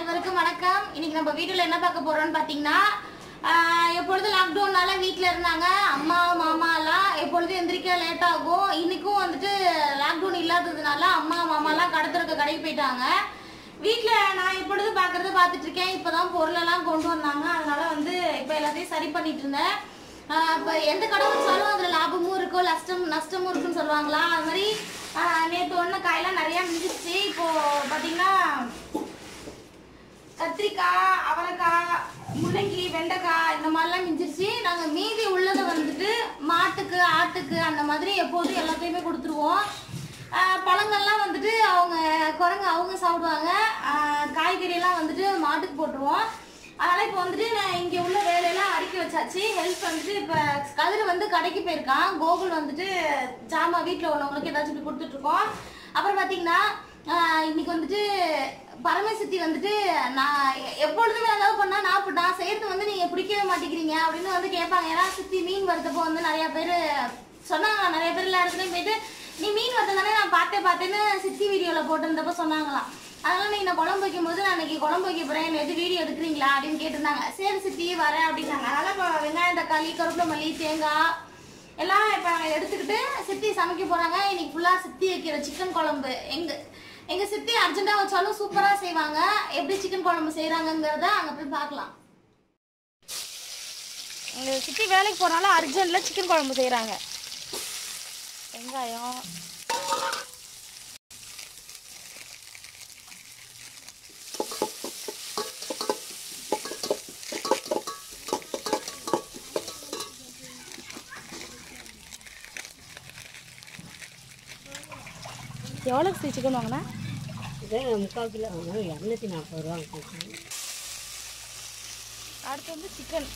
அனைவருக்கும் வணக்கம் இன்னைக்கு நம்ம வீடியோல என்ன பார்க்க போறோம்னு பாத்தீங்கன்னா ஆஹ், எப்பொழுதும் லாக்டவுன்னால வீட்ல இருந்தாங்க அம்மா மாமா எல்லாம் எப்பொழுதும் எந்திரிக்க லேட் ஆகும் இன்னைக்கும் வந்துட்டு லாக்டவுன் இல்லாததுனால அம்மா மாமா எல்லாம் கடத்துறதுக்கு கடைக்கு போயிட்டாங்க வீட்ல நான் எப்பொழுது பாக்குறது பார்த்துட்டு இருக்கேன் இப்பதான் பொருள் எல்லாம் கொண்டு வந்தாங்க அதனால வந்து இப்ப எல்லாத்தையும் சரி பண்ணிட்டு இருந்தேன் ஆஹ், இப்ப எந்த கடை வச்சாலும் அதுல லாபமும் இருக்கும் நஷ்டம் நஷ்டமும் இருக்குன்னு சொல்லுவாங்களா அது மாதிரி ஆஹ், நேத்து ஒண்ணு காயெல்லாம் நிறைய மிஞ்சிச்சு இப்போ பாத்தீங்கன்னா கத்திரிக்காய் அவரைக்காய் முள்ளங்கி வெண்டைக்காய் இந்த மாதிரிலாம் மிஞ்சிருச்சு நாங்கள் மீதி உள்ளதை வந்துட்டு மாட்டுக்கு ஆட்டுக்கு அந்த மாதிரி எப்போதும் எல்லாத்தையுமே கொடுத்துருவோம் ஆஹ் பழங்கள்லாம் வந்துட்டு அவங்க குரங்கு அவங்க சாப்பிடுவாங்க ஆஹ் காய்கறியெல்லாம் வந்துட்டு மாட்டுக்கு போட்டுருவோம் அதனால் இப்போ வந்துட்டு நான் இங்கே உள்ள வேலையெல்லாம் அடுக்கி வச்சாச்சு ஹெல்ப் வந்துட்டு இப்போ கதிர் வந்து கடைக்கு போயிருக்கான் கோகுல் வந்துட்டு ஜாமா வீட்டில் உள்ளவங்களுக்கு ஏதாச்சும் இப்படி கொடுத்துட்ருக்கோம் அப்புறம் பார்த்தீங்கன்னா ஆஹ் இன்னைக்கு வந்துட்டு பரமசித்தி வந்துட்டு நான் எ- எப்பொழுதுமே ஏதாவது பண்ணா நான் இப்ப நான் செய்யறது வந்து நீங்க பிடிக்கவே மாட்டேங்கிறீங்க அப்படின்னு வந்து கேட்பாங்க ஏன்னா சித்தி மீன் வறுத்தப்போ வந்து நிறைய பேர் சொன்னாங்க நிறைய பேர் எல்லா இடத்துலயும் போயிட்டு நீ மீன் வறுத்ததானே நான் பார்த்தே பார்த்தேன்னு சித்தி வீடியோல போட்டிருந்தப்ப சொன்னாங்களாம் அதனால நீங்க நான் குழம்பு வைக்கும்போது நான் இன்னைக்கு குழம்பு வைக்க போறேன் என்ன எது வீடியோ எடுக்கிறீங்களா அப்படின்னு கேட்டிருந்தாங்க சரி சித்தி வரேன் அப்படின்னாங்க அதனால இப்போ வெங்காயம் தக்காளி கருவேப்பிலை மல்லி தேங்காய் எல்லாம் இப்போ நாங்கள் எடுத்துக்கிட்டு சித்தி சமைக்க போறாங்க இன்னைக்கு ஃபுல்லாக சித்தி வைக்கிற சிக்கன் குழம்பு எங்க எங்க சித்தி அர்ஜென்ட்டாக வச்சாலும் சூப்பரா செய்வாங்க எப்படி சிக்கன் குழம்பு செய்றாங்கங்கிறத அங்க போய் பார்க்கலாம் எங்க சித்தி வேலைக்கு போனாலும் அர்ஜென்ட்ல சிக்கன் குழம்பு செய்றாங்க வெங்காயம் எவ்வளோ சிக்கன் வாங்கினா இதே முக்கால் கிலோ வாங்கினா இரநூத்தி நாற்பது ரூபா கொடுக்கணும் அடுத்து வந்து சிக்கன்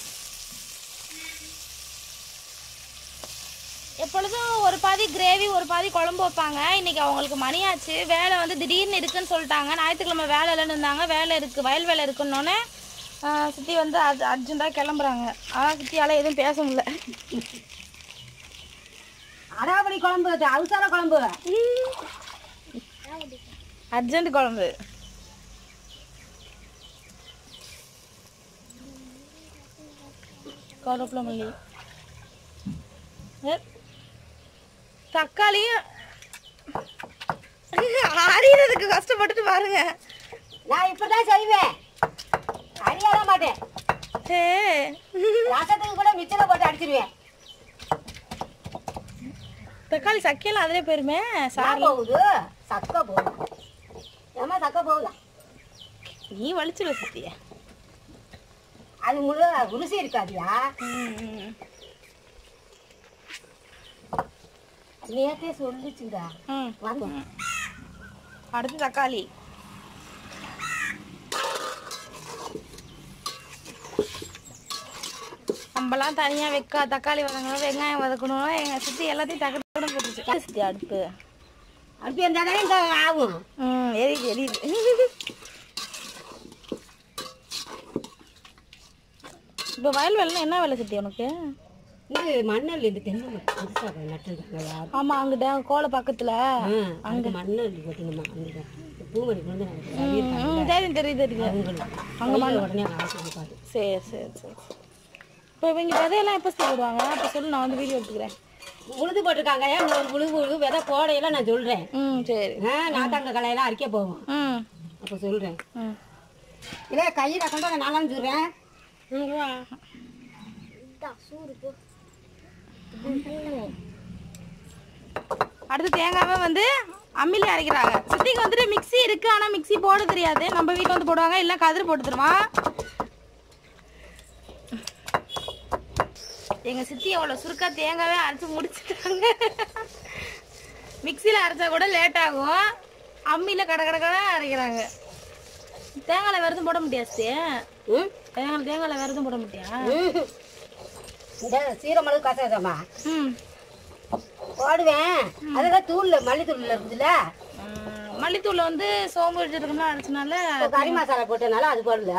எப்பொழுதும் ஒரு பாதி கிரேவி ஒரு பாதி குழம்பு வைப்பாங்க இன்னைக்கு அவங்களுக்கு மணியாச்சு வேலை வந்து திடீர்னு இருக்குன்னு சொல்லிட்டாங்க ஞாயிற்றுக்கிழமை வேலை இல்லைன்னு இருந்தாங்க வேலை இருக்கு வயல் வேலை இருக்குன்னொன்னே சித்தி வந்து அர்ஜ அர்ஜென்ட்டாக கிளம்புறாங்க ஆனால் சித்தியால் எதுவும் பேச முடியல அடாவடி குழம்பு அது அவசர குழம்பு அர்ஜென்ட் குழம்பு கருவேப்பிலை மல்லி ஏ, தக்காளியும் அரியறதுக்கு கஷ்டப்பட்டுட்டு பாருங்க நான் இப்படிதான் செய்வேன் அடியாத மாட்டேன் ஏ, ரசத்துக்கு கூட மிச்சத்தை போட்டு அடிச்சிருவேன் தக்காளி சக்கையெல்லாம் அதிலே போயிருமே சார் சார் போகுது சக்க போகுது ஏமா சக்க போகுதா நீ வலிச்சுல சித்திய அது முழு ருசி இருக்காதியா நேத்தே சொல்லுச்சுங்க ம் வாங்க அடுத்து தக்காளி நம்மலாம் தனியா வைக்கா தக்காளி வதங்கணும் வெங்காயம் வதக்கணும் எங்க சித்தி எல்லாத்தையும் டக்கு டக்குனு போட்டுருச்சு சித்தி அடுப்பு அடுப்பு இருந்தால் தானே இங்கே ஆகும் ம் எரியுது எரியுது இப்போ வயல் வேலைன்னா என்ன வேலை சித்தி உனக்கு இது மண்ணல் இது தென்னை மரம் புதுசாக நட்டுருக்காங்க யார் ஆமா அங்கிட்ட கோலை பக்கத்துல அங்கே மண்ணல் கொட்டணுமா அங்கே பூமணி கொண்டு நாங்கள் ம் தெரியும் தெரியும் தெரியும் அங்கே மண் உடனே காசு கொடுக்காது சரி சரி சரி இப்போ இவங்க விதையெல்லாம் எப்போ செய்வாங்க அப்போ சொல்லு நான் வந்து வீடியோ எடுத்துக்கிறேன் உழுது போட்டிருக்காங்க ஏன் ஒரு உழுது உழுது விதை போடையெல்லாம் நான் சொல்கிறேன் ம் சரி ஆ நாத்தாங்க கலையெல்லாம் அரிக்க போவோம் ம் அப்போ சொல்கிறேன் ம் இல்லை கையில் கொண்டு வர நானும் சொல்கிறேன் அடுத்து தேங்காவை வந்து அம்மிலே அரைக்கிறாங்க சித்திக்கு வந்துட்டு மிக்ஸி இருக்கு ஆனா மிக்ஸி போட தெரியாது நம்ம வீட்டில் வந்து போடுவாங்க இல்லை கதிர் போட்டு தருவான் எங்க சித்தி அவ்வளோ சுருக்கா தேங்காவே அரைச்சு முடிச்சிட்டாங்க மிக்ஸியில் அரைச்சா கூட லேட் ஆகும் அம்மியில் கட கட கட அரைக்கிறாங்க தேங்காயில் வேறு எதுவும் போட முடியாது சித்தி. ம் தேங்காய் தேங்காயில் வேறு எதுவும் போட முடியா ம். இந்த சீரமிளகு கசகசமா ம் போடுவேன் அதெல்லாம் தூளில் மல்லித்தூளில் இருக்குதுல்ல ம், மல்லித்தூள்ல வந்து சோம்பு வச்சிருக்கோம்னா அரைச்சனால இப்போ கறி மசாலா போட்டனால அது போடல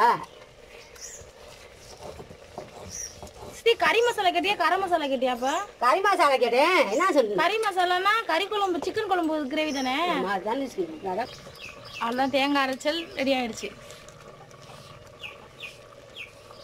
சித்தி கறி மசாலா கேட்டியா கரம் மசாலா கேட்டியாப்பா கறி மசாலா கேட்டேன் என்ன சொல்லு கறி மசாலானா கறி குழம்பு சிக்கன் குழம்பு கிரேவி தானே அதுதான் சொல்லுங்க. அதான் அவ்வளோதான் தேங்காய் அரைச்சல் ரெடி ஆயிடுச்சு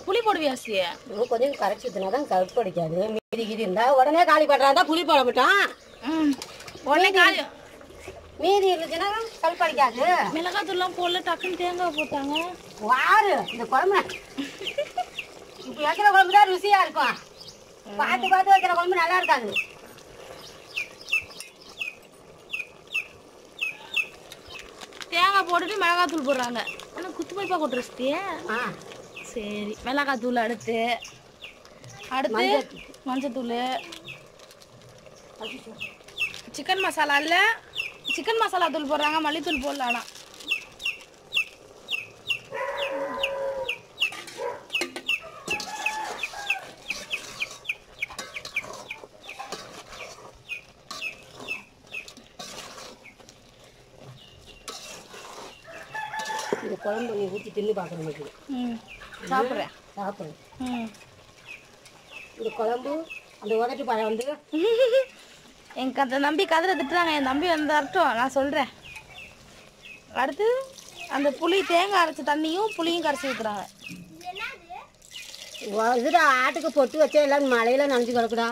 புளி போடுவியா சி இன்னும் கொஞ்சம் கரைச்சி ஊற்றினா தான் கருப்பு அடிக்காது மீதி கீதி இருந்தால் உடனே காலி பண்ணுறா புளி போட மாட்டான் ம் உடனே காலி மீதி இருந்துச்சுன்னா கருப்பு அடிக்காது மிளகாத்தூள்லாம் போடல டக்குன்னு தேங்காய் போட்டாங்க வாரு இந்த குழம்பு இப்போ வைக்கிற குழம்பு தான் ருசியாக இருக்கும் பார்த்து பார்த்து வைக்கிற குழம்பு நல்லா இருக்காது தேங்காய் போட்டுட்டு மிளகாத்தூள் போடுறாங்க ஆனால் குத்து பைப்பா கொட்டுற சித்தியே ஆ சரி மிளகாத்தூள் அடுத்து அடுத்து மஞ்சத்தூள் சிக்கன் மசாலா இல்லை சிக்கன் மசாலா தூள் போடுறாங்க மல்லித்தூள் போடல ஆனால் இந்த குழம்பு நீ ஊற்றி தின்னு பார்க்குற மாதிரி ம் சாப்பிட்றேன் சாப்பிடு ம் இந்த குழம்பு அந்த உதட்டு பழம் வந்து எனக்கு அந்த நம்பி கதிரை திட்டுறாங்க என் தம்பி வந்து வரட்டும் நான் சொல்கிறேன் அடுத்து அந்த புளி தேங்காய் அரைச்ச தண்ணியும் புளியும் கரைச்சி ஊற்றுறாங்க வ- இதுடா ஆட்டுக்கு பொட்டு வச்சா எல்லாம் மழையில நனைஞ்சு கிடக்குடா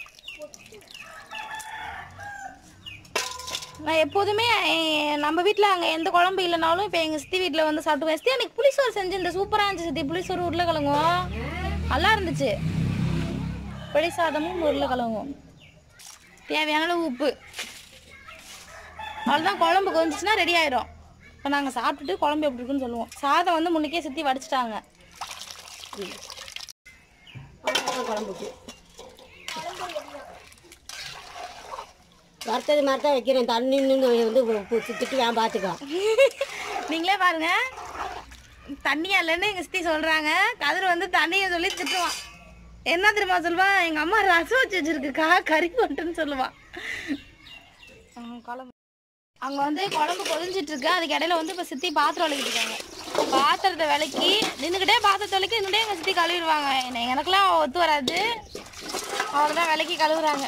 நான் எப்போதுமே எ- நம்ம வீட்டில் அங்கே எந்த குழம்பு இல்லைனாலும் இப்போ எங்கள் சித்தி வீட்டில் வந்து சாப்பிட்டுவேன் சித்தி அன்னைக்கு புளிசோறு செஞ்சு இந்த சூப்பராக இருந்துச்சு சித்தி புளிசோறு உருளைக்கிழங்கும் நல்லா இருந்துச்சு புளி சாதமும் உருளைக்கிழங்கும் தேவையான அளவு உப்பு அவ்வளோதான் குழம்பு கொஞ்சிச்சுன்னா ரெடி ஆயிடும் இப்போ நாங்கள் சாப்பிட்டுட்டு குழம்பு எப்படி இருக்குன்னு சொல்லுவோம் சாதம் வந்து முன்னுக்கே சித்தி வடிச்சிட்டாங்க அவ்வளவுதான் குழம்புக்கு வறுத்தது மாதிரி தான் வைக்கிறேன் தண்ணி நின்று வந்து உப்பு திட்டு வேன் பார்த்துக்கோ நீங்களே பாருங்க தண்ணியா இல்லைன்னு எங்கள் சித்தி சொல்கிறாங்க கதிர் வந்து தண்ணியை சொல்லி திட்டுவான் என்ன தெரியுமா சொல்லுவான் எங்கள் அம்மா ரசம் வச்சு வச்சிருக்குக்கா கறி போட்டுன்னு சொல்லுவான் குழம்பு அங்கே வந்து குழம்பு கொதிஞ்சிட்டு இருக்கு அதுக்கு இடையில வந்து இப்போ சித்தி பாத்திரம் விளக்கிட்டு இருக்காங்க பாத்திரத்தை விளக்கி நின்றுக்கிட்டே பாத்திரத்தை விளக்கி நின்றுட்டே எங்கள் சித்தி கழுவிடுவாங்க என்ன- எனக்கெல்லாம் ஒத்து வராது அவங்க தான் விளக்கி கழுவுறாங்க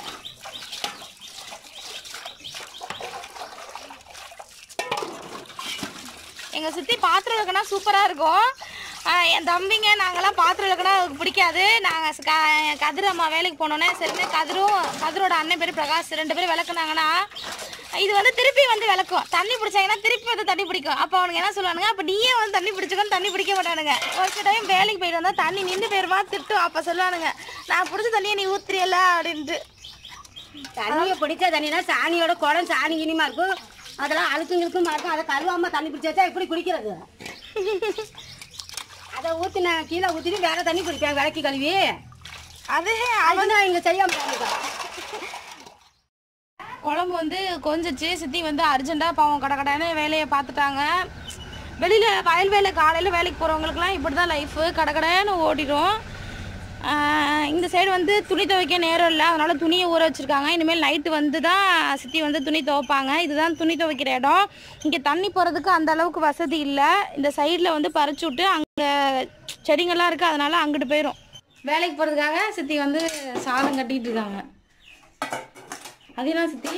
எங்கள் சித்தி பாத்திரம் விளக்குனா சூப்பராக இருக்கும் ஆஹ் என் தம்பிங்க நாங்கெல்லாம் பாத்திரம் விளக்குனா அவருக்கு பிடிக்காது நாங்கள் க கதிர் அம்மா வேலைக்கு போனோன்னே சரின்னு கதிரும் கதிரோட அண்ணன் பேர் பிரகாஷ் ரெண்டு பேரும் விளக்குனாங்கன்னா இது வந்து திருப்பி வந்து விளக்கும் தண்ணி பிடிச்சாங்கன்னா திருப்பி வந்து தண்ணி பிடிக்கும் அப்போ அவனுங்க என்ன சொல்லுவானுங்க அப்போ நீயே வந்து தண்ணி பிடிச்சிக்கன்னு தண்ணி பிடிக்க மாட்டானுங்க ஒரு சில டைம் வேலைக்கு போயிட்டு வந்தால் தண்ணி நின்று போயிருவா திட்டும் அப்போ சொல்லுவானுங்க நான் பிடிச்ச தண்ணியை நீ ஊத்துறியல அப்படின்ட்டு தண்ணியை பிடிச்ச தண்ணினா சாணியோட குடம் சாணி இனிமா இருக்கும் அதெல்லாம் அழுக்கும் இழுக்குமா இருக்கும் அதை கழுவாம தண்ணி பிடிச்சி வச்சா எப்படி குடிக்கிறது அதை ஊற்றி நான் கீழே ஊற்றிட்டு வேற தண்ணி குடிப்பேன் விளக்கி கழுவி அது அதுதான் இங்கே செய்யாம போயிருக்கேன் குழம்பு வந்து கொஞ்சிச்சு சித்தி வந்து அர்ஜென்ட்டாக பாவம் கடை கடைன்னு வேலையை பார்த்துட்டாங்க வெளியில் வயல் வேலை காலையில் வேலைக்கு போகிறவங்களுக்குலாம் இப்படி தான் லைஃபு கடை கடைன்னு ஓடிடும் ஆஹ் இந்த சைடு வந்து துணி துவைக்க நேரம் இல்லை அதனால் துணியை ஊற வச்சுருக்காங்க இனிமேல் நைட்டு வந்து தான் சித்தி வந்து துணி துவைப்பாங்க இதுதான் துணி துவைக்கிற இடம் இங்கே தண்ணி போகிறதுக்கு அந்த அளவுக்கு வசதி இல்லை இந்த சைடில் வந்து பறிச்சு விட்டு அங்கே செடிங்கள்லாம் இருக்குது அதனால் அங்கிட்டு போயிடும் வேலைக்கு போகிறதுக்காக சித்தி வந்து சாதம் கட்டிகிட்டு இருக்காங்க அது என்ன சித்தி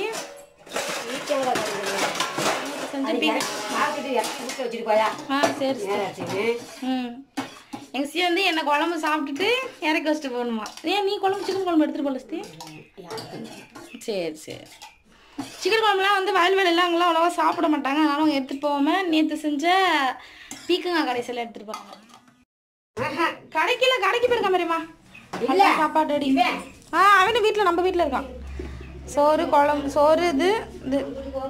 செஞ்சு பீ- மார்க்கெட்டு ஊற்றி வச்சுட்டு போயா ஆ சரி சரி நேராச்சுன்னு ம் எங்கள் சி வந்து என்ன குழம்பு சாப்பிட்டுட்டு இறக்கி வச்சுட்டு போகணுமா ஏன் நீ குழம்பு சிக்கன் குழம்பு எடுத்துட்டு போல சித்தி சரி சரி சிக்கன் குழம்புலாம் வந்து வயல் வேலையெல்லாம் அங்கெல்லாம் அவ்வளோவா சாப்பிட மாட்டாங்க அதனால அவங்க எடுத்துகிட்டு போகாமல் நேற்று செஞ்ச பீக்கங்காய் கடைசியில் எடுத்துகிட்டு போவாங்க கடைக்கில கடைக்கு போயிருக்கா மாதிரிமா இல்ல சாப்பாடு அடி ஆ அவனு வீட்டில் நம்ம வீட்டில் இருக்கான் சோறு குழம்பு சோறு இது இது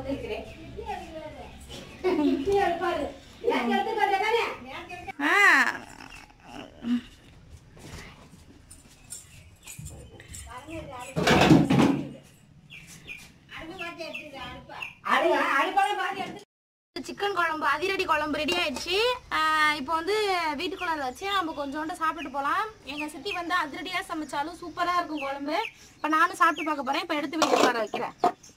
ஆ அடு அடுப்பால பாதி எடுத்து சிக்கன் குழம்பு அதிரடி குழம்பு ரெடி ஆயிடுச்சு ஆஹ் இப்போ வந்து வீட்டுக்குள்ள வச்சு நம்ம கொஞ்சோண்டு சாப்பிட்டுட்டு போகலாம் எங்கள் சித்தி வந்து அதிரடியாக சமைச்சாலும் சூப்பராக இருக்கும் குழம்பு இப்போ நானும் சாப்பிட்டு பார்க்க போகிறேன் இப்போ எடுத்து வீட்டுக்கு வர வைக்கிறேன்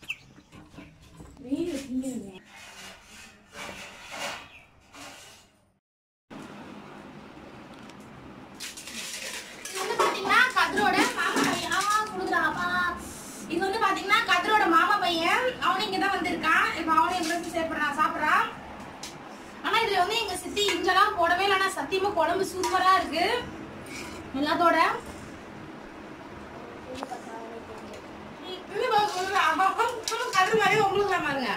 இது வந்து பாத்தீங்கன்னா கதிரோட மாமா பையன் ஆ, கொடுக்குறாங்கப்பா. இது வந்து பாத்தீங்கன்னா கதிரோட மாமா பையன் அவனும் இங்க தான் வந்திருக்கான் இப்போ அவனும் எங்க வந்து சேர்ப்படுறான் சாப்பிட்றான் ஆனா இதுல வந்து எங்க சித்தி இஞ்செல்லாம் போடவே இல்லை ஆனா சத்தியமா குழம்பு சூப்பரா இருக்கு எல்லாத்தோட இங்க பாருங்க, கதிர் மாதிரி உங்களுக்கு தான் பாருங்க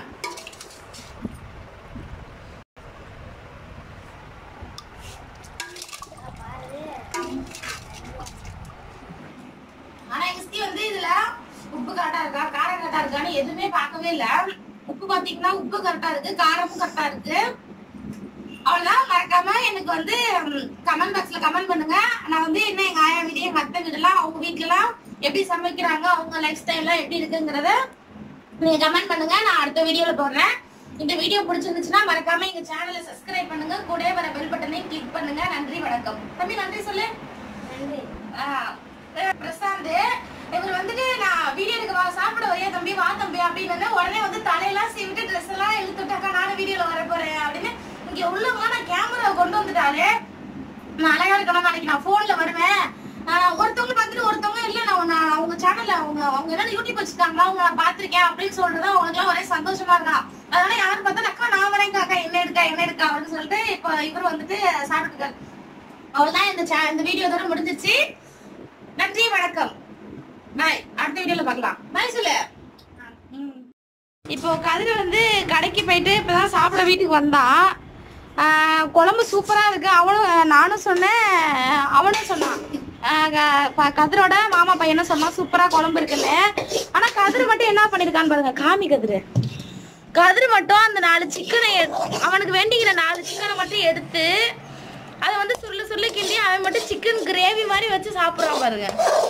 ஆனா எங்க சித்தி வந்து இதுல உப்பு கரெக்டா இருக்கா காரம் கரெக்டா இருக்கான்னு எதுவுமே பார்க்கவே இல்ல உப்பு பாத்தீங்கன்னா உப்பு கரெக்டா இருக்கு காரமும் கரெக்டா இருக்கு அவ்வளவுதான் மறக்காம எனக்கு வந்து கமெண்ட் பாக்ஸ்ல கமெண்ட் பண்ணுங்க நான் வந்து என்ன எங்க ஆயா வீடு எங்க அத்தை வீடுலாம் அவங்க வீட்டுலாம் எப்படி சமைக்கிறாங்க அவங்க லைஃப் ஸ்டைல்லாம் எப்படி இருக்குங்கிறத நீங்க கமெண்ட் பண்ணுங்க நான் அடுத்த வீடியோல போடுறேன் இந்த வீடியோ பிடிச்சிருந்துச்சுன்னா மறக்காம எங்க சேனலை சப்ஸ்கிரைப் பண்ணுங்க கூடவே வர பெல் பட்டனையும் கிளிக் பண்ணுங்க நன்றி வணக்கம் தம்பி நன்றி சொல்லு ஆஹ் அஹ் பிரசாந்த் இவர் வந்துட்டு நான் வீடியோ எடுக்க வா சாப்பிட வரையா தம்பி வா தம்பி அப்படின்னு உடனே வந்து தலையெல்லாம் சீவிட்டு ட்ரெஸ் எல்லாம் இழுத்துட்டாக்கா நானும் வீடியோல வர போறேன் அப்படின்னு இங்க உள்ளவங்க நான் கேமரா கொண்டு வந்துட்டாரு நான் அழகா இருக்கணும் நாளைக்கு நான் போன்ல வருவேன் ஆஹ் ஒருத்தவங்க பார்த்துட்டு ஒருத்தவங்க இல்ல நான் உன்னை- அவங்க சேனல்ல அவங்க அவங்க என்ன யூடியூப் வச்சிருக்காங்களா அவங்க நான் பாத்திருக்கேன் அப்படின்னு சொல்றது அவங்களுக்கு ஒரே சந்தோஷமா இருக்கான் அதனால யாரும் பார்த்தா அக்கா நான் வரேன் அக்கா என்ன எடுக்கா என்ன எடுக்கா அப்படின்னு சொல்லிட்டு இப்ப இவர் வந்துட்டு சாப்பிட்டுருக்காரு அவ்வளவுதான் இந்த cha- இந்த வீடியோ தர முடிஞ்சிச்சு நன்றி வணக்கம் பாய் அடுத்த வீடியோல பார்க்கலாம் பாய் சொல்லு ம். இப்போ கதிர வந்து கடைக்கு போயிட்டு இப்பதான் சாப்பிட வீட்டுக்கு வந்தான் ஆஹ் குழம்பு சூப்பரா இருக்கு அவனும் நானும் சொன்னேன் அவனும் சொன்னான் ஆஹ் க- ப- கதிரோட மாமா பையனும் சொன்னான் சூப்பரா குழம்பு இருக்குன்னு ஆனா கதிர் மட்டும் என்ன பண்ணிருக்கான்னு பாருங்க காமி கதிரு கதிர் மட்டும் அந்த நாலு சிக்கனை அவனுக்கு வேண்டிக்கிற நாலு சிக்கனை மட்டும் எடுத்து அதை வந்து சுருளு சுருளு கிண்டி அவன் மட்டும் சிக்கன் கிரேவி மாதிரி வச்சு சாப்பிட்றான் பாருங்க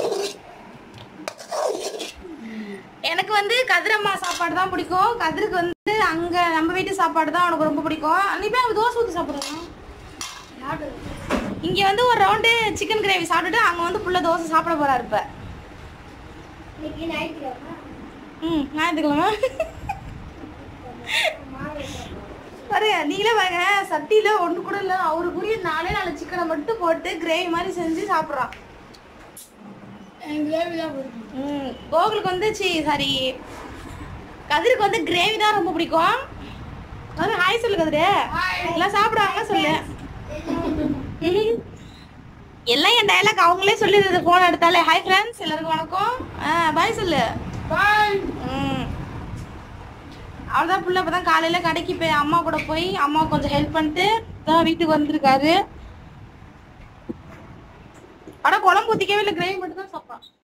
எனக்கு வந்து கதிரம்மா சாப்பாடு தான் பிடிக்கும் கதிருக்கு வந்து அங்க நம்ம வீட்டு சாப்பாடு தான் அவனுக்கு ரொம்ப பிடிக்கும் நீ போய் அவன் தோசை ஊற்றி சாப்பிட்றான் இங்க வந்து ஒரு ரவுண்டு சிக்கன் கிரேவி சாப்பிட்டுட்டு அங்க வந்து புள்ள தோசை சாப்பிட போறாரு இப்ப ம் ஞாயிற்றுக்கிழமை பாருங்க நீங்களே பாருங்க சட்டியில ஒண்ணு கூட இல்ல அவருக்குரிய நாலே நாலு சிக்கனை மட்டும் போட்டு கிரேவி மாதிரி செஞ்சு சாப்பிட்றான் ம் கோகுலுக்கு வந்து சி சாரி கதிருக்கு வந்து கிரேவி தான் ரொம்ப பிடிக்கும் அது ஹாய் சொல்லு கதிரு எல்லாம் சாப்பிடுவாங்க சொல்லு ம். எல்லாம் என் டைலாக் அவங்களே சொல்லிடுறது ஃபோன் எடுத்தாலே ஹாய் ஃப்ரெண்ட்ஸ் எல்லாருக்கும் வணக்கம் பாய் சொல்லு பாய் ம் அவ்வளோதான் புள்ள இப்போ தான் காலையில் கடைக்கு போய் அம்மா கூட போய் அம்மா கொஞ்சம் ஹெல்ப் பண்ணிட்டு தான் வீட்டுக்கு வந்திருக்காரு ஆனால் குழம்பு ஊற்றிக்கவே இல்லை கிரேவி மட்டும் தான் சாப்பிட்றான்